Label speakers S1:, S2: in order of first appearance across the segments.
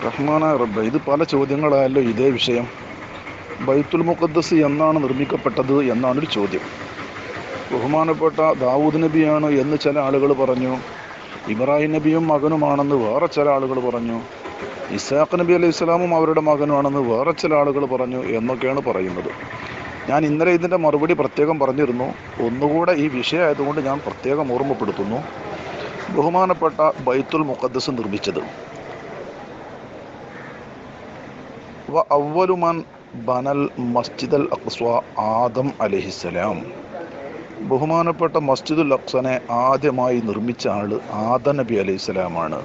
S1: റഹ്മാന റബ്ബ ഇത് പല ചോദ്യങ്ങളായല്ലോ ഇതേ വിഷയം ബൈത്തുൽ മുഖദ്ദസ് എന്നാണ് നിർമ്മിക്കപ്പെട്ടത് എന്നാണ് ഒരു ചോദ്യം ബഹുമാനപ്പെട്ട ദാവൂദ് നബിയാണ് എന്ന് ചില ആളുകൾ പറഞ്ഞു ഇബ്രാഹിം നബിയും മകനുമാണെന്ന് വേറെ ചില ആളുകൾ പറഞ്ഞു ഇസാഖ് നബി അലൈഹി സ്വലാമും അവരുടെ മകനുമാണെന്ന് വേറെ ചില ആളുകൾ പറഞ്ഞു എന്നൊക്കെയാണ് പറയുന്നത് ഞാൻ ഇന്നലെ ഇതിൻ്റെ മറുപടി പ്രത്യേകം പറഞ്ഞിരുന്നു ഒന്നുകൂടെ ഈ വിഷയമായതുകൊണ്ട് ഞാൻ പ്രത്യേകം ഓർമ്മപ്പെടുത്തുന്നു ബഹുമാനപ്പെട്ട ബൈത്തുൽ മുഖദ്ദസ് നിർമ്മിച്ചത് വ അവലുമാൻ ബനൽ മസ്ജിദ് അൽ അക്സ്വ ആദം അലഹിസലാം ബഹുമാനപ്പെട്ട മസ്ജിദുൽ അക്സനെ ആദ്യമായി നിർമ്മിച്ച ആള് ആദം നബി അലൈഹിസ്സലാമാണ്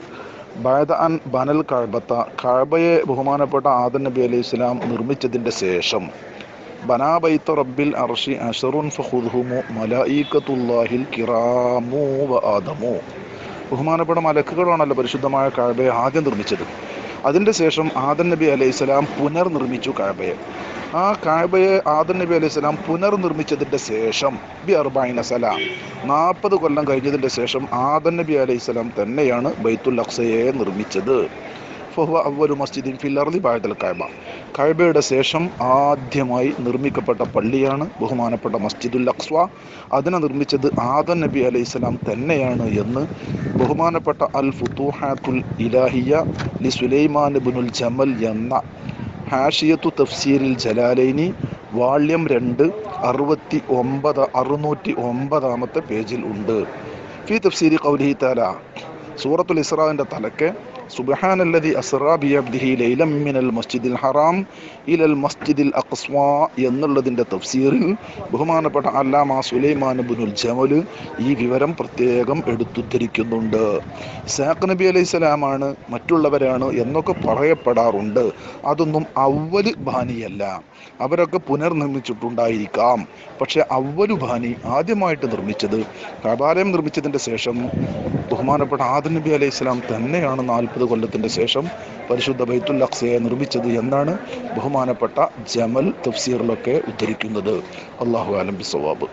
S1: ബൈദ അൻ ബനൽ കഴബത്ത കഴബയെ ബഹുമാനപ്പെട്ട ആദം നബി അലൈഹി സ്വലാം നിർമ്മിച്ചതിൻ്റെ ശേഷം ബനാബൈത്ത റബ്ബിൽ അർഷി അഷറുൻ ഫഹുദ്ഹുമു മലായിക്കത്തുല്ലാഹിൽ കിറാമു വ ആദമു ബഹുമാനപ്പെട്ട മലക്കുകളാണല്ലോ പരിശുദ്ധമായ കഴബയെ ആദ്യം നിർമ്മിച്ചത് അതിൻ്റെ ശേഷം ആദൻ നബി അലൈഹി സ്വലാം പുനർനിർമ്മിച്ചു കഴബയെ ആ കായബയെ ആദൻ നബി അലൈഹി സ്വലാം പുനർനിർമ്മിച്ചതിൻ്റെ ശേഷം ബി അർബൈന സല നാൽപ്പത് കൊല്ലം കഴിഞ്ഞതിൻ്റെ ശേഷം ആദൻ നബി അലൈഹി സ്വലാം തന്നെയാണ് ബൈത്തുൽ അക്സയെ നിർമ്മിച്ചത് ഫഹുവ അവലു മസ്ജിദിൻ ഫിൽ അർദി ബഅദൽ കഅബ കഅബയുടെ ശേഷം ആദ്യമായി നിർമ്മിക്കപ്പെട്ട പള്ളിയാണ് ബഹുമാനപ്പെട്ട മസ്ജിദുൽ അക്സ്വ അതിനെ നിർമ്മിച്ചത് ആദൻ നബി അലൈഹി സ്വലാം തന്നെയാണ് എന്ന് ബഹുമാനപ്പെട്ട അൽ ഫുത്തൂഹാത്തുൽ ഇലാഹിയ ലി സുലൈമാൻ ബിനുൽ ജമൽ എന്ന ഹാഷിയത്തു തഫ്സീരിൽ ജലാലൈനി വാള്യം രണ്ട് അറുപത്തി ഒമ്പത് അറുന്നൂറ്റി ഒമ്പതാമത്തെ പേജിൽ ഉണ്ട് ഫി തഫ്സീരി കൗലിഹി താല സൂറത്തുൽ ഇസ്രാവിൻ്റെ തലക്ക് സുബ്ഹാനല്ലദി അസ്റാ ബിയബ്ദിഹി ലൈലം മിനൽ മസ്ജിദിൽ ഹറാം ഇലൽ മസ്ജിദിൽ അഖ്സ്വ എന്നുള്ളതിൻ്റെ തഫ്സീറിൽ ബഹുമാനപ്പെട്ട അല്ലാമ സുലൈമാൻ ബിനുൽ ജമൽ ഈ വിവരം പ്രത്യേകം എടുത്തുദ്ധരിക്കുന്നുണ്ട് ഇസാഖ് നബി അലൈഹി സ്വലാമാണ് മറ്റുള്ളവരാണ് എന്നൊക്കെ പറയപ്പെടാറുണ്ട് അതൊന്നും അവല് ബാനിയല്ല അവരൊക്കെ പുനർനിർമ്മിച്ചിട്ടുണ്ടായിരിക്കാം പക്ഷെ അവലു ബാനി ആദ്യമായിട്ട് നിർമ്മിച്ചത് കബാലയം നിർമ്മിച്ചതിൻ്റെ ശേഷം ബഹുമാനപ്പെട്ട ആദം നബി അലൈഹി സ്വലാം തന്നെയാണ് നാൽപ്പത് കൊല്ലത്തിൻ്റെ ശേഷം പരിശുദ്ധ ബൈത്തുൽ അക്സയെ നിർമ്മിച്ചത് എന്നാണ് ബഹുമാനപ്പെട്ട ജമൽ തഫ്സീറിലൊക്കെ ഉദ്ധരിക്കുന്നത് അള്ളാഹു ആലം ബിസവാബ്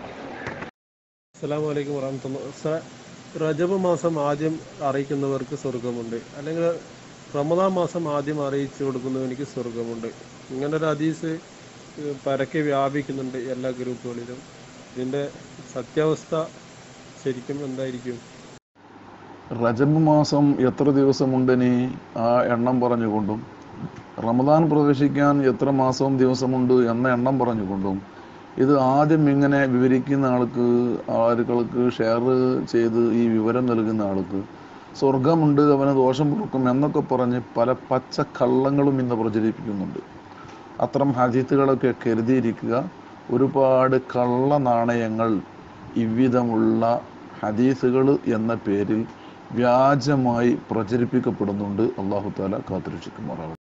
S2: അസ്സലാമു അലൈക്കും വറഹമത്തുള്ള റജബ് മാസം ആദ്യം അറിയിക്കുന്നവർക്ക് സ്വർഗമുണ്ട് അല്ലെങ്കിൽ റമദാൻ മാസം ആദ്യം അറിയിച്ചു കൊടുക്കുന്നവനിക്ക് സ്വർഗമുണ്ട് ഇങ്ങനെ ഒരു ഹദീസ് ഏഹ്, പരക്കെ വ്യാപിക്കുന്നുണ്ട് എല്ലാ ഗ്രൂപ്പുകളിലും ഇതിൻ്റെ സത്യാവസ്ഥ ശരിക്കും എന്തായിരിക്കും
S1: റജബ് മാസം എത്ര ദിവസമുണ്ടിനി ആ എണ്ണം പറഞ്ഞുകൊണ്ടും റമദാൻ പ്രവേശിക്കാൻ എത്ര മാസവും ദിവസമുണ്ട് എന്ന എണ്ണം പറഞ്ഞുകൊണ്ടും ഇത് ആദ്യം ഇങ്ങനെ വിവരിക്കുന്ന ആൾക്ക് ആളുകൾക്ക് ഷെയർ ചെയ്ത് ഈ വിവരം നൽകുന്ന ആൾക്ക് സ്വർഗമുണ്ട് അവന് ദോഷം പൊറുക്കും എന്നൊക്കെ പറഞ്ഞ് പല പച്ച കള്ളങ്ങളും ഇന്ന് പ്രചരിപ്പിക്കുന്നുണ്ട് അത്തരം ഹദീത്തുകളൊക്കെ കരുതിയിരിക്കുക ഒരുപാട് കള്ള നാണയങ്ങൾ ഇவ்விധമുള്ള ഹദീസുകൾ എന്ന പേരിൽ വ്യാജമായി പ്രചരിപ്പിക്കപ്പെടുന്നുണ്ട് അള്ളാഹു താല കാത്തുരക്ഷിക്കുമാറാവും